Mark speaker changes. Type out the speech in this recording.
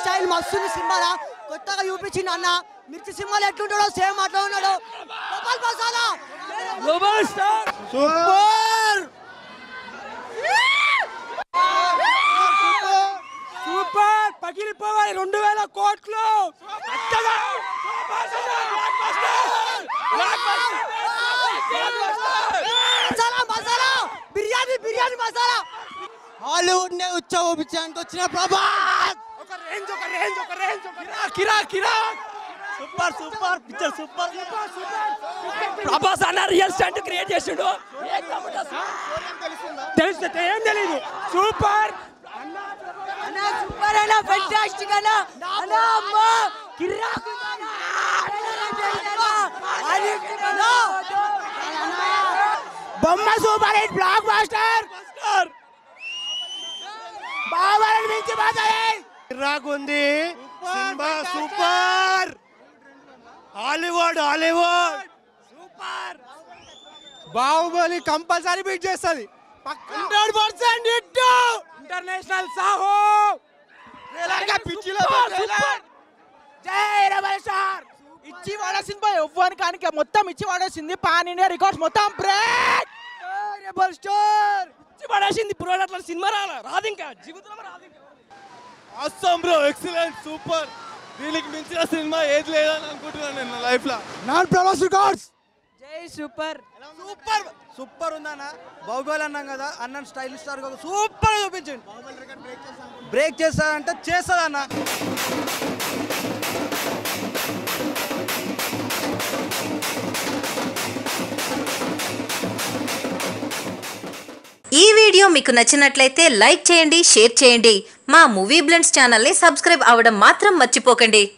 Speaker 1: style మస్తుంది సినిమాలో కొత్తగా చూపించింది అన్న మిర్చి సినిమాలో ఎట్లుంటాడో సేమ్ అట్లా ఉన్నాడు Gopal masala
Speaker 2: global star
Speaker 1: super
Speaker 2: super పగిలిపోవాలి రెండు వేల కోట్లు అత్తగా
Speaker 1: మసాలా మసాలా బిర్యానీ బిర్యానీ మసాలా హాలీవుడ్ నే ఉచ్చ ఊపించడానికి వచ్చిన ప్రభాస్
Speaker 2: ఒక రేంజ్ ఒక రేంజ్ ఒక రేంజ్ కిరా కిరా
Speaker 1: super super picture super
Speaker 2: Prabhas అన్న రియల్ స్టంట్ క్రియేట్ చేసిండు తెలుసు ఏం తెలీదు సూపర్
Speaker 1: అన్న సూపర్ అన్న ఫెంటాస్టిక్ అన్న అన్న అమ్మ కిర్రాకు
Speaker 2: బొమ్మ సూపర్ హిట్ బ్లాక్ బాస్టర్ బాబాలను మించి పోతాయి
Speaker 3: ఉంది cinema super Hollywood Hollywood
Speaker 2: super
Speaker 3: Baahubali compulsory beat చేస్తుంది
Speaker 2: hundred percent hit international Saaho
Speaker 3: పిచ్చిలో
Speaker 2: జై రమేష్ సార్ ఇచ్చి వాడేసింది పోయి ఎవ్వని కానీ మొత్తం ఇచ్చి వాడేసింది పాన్ ఇండియా రికార్డ్స్ మొత్తం బ్రేక్ రెబల్ స్టార్ ఇచ్చి పడేసింది ఇప్పుడు అట్లా సినిమా రాలా రాదు ఇంకా జీవితంలో రాదు ఇంకా
Speaker 3: అస్సాం బ్రో ఎక్సలెంట్ సూపర్ దీనికి మించిన సినిమా ఏది లేదని అనుకుంటున్నాను నేను లైఫ్ లో
Speaker 1: నాన్ ప్రభాస్ రికార్డ్స్ జై సూపర్
Speaker 3: సూపర్ సూపర్ ఉందన్న బాహుబలి అన్నాం కదా అన్న స్టైల్ స్టార్ సూపర్ చూపించండి బ్రేక్ చేస్తాడంటే చేస్తాడన్న
Speaker 4: ఈ వీడియో మీకు నచ్చినట్లయితే లైక్ చేయండి షేర్ చేయండి మా మూవీ బ్లెండ్స్ ఛానల్ని సబ్స్క్రైబ్ అవ్వడం మాత్రం మర్చిపోకండి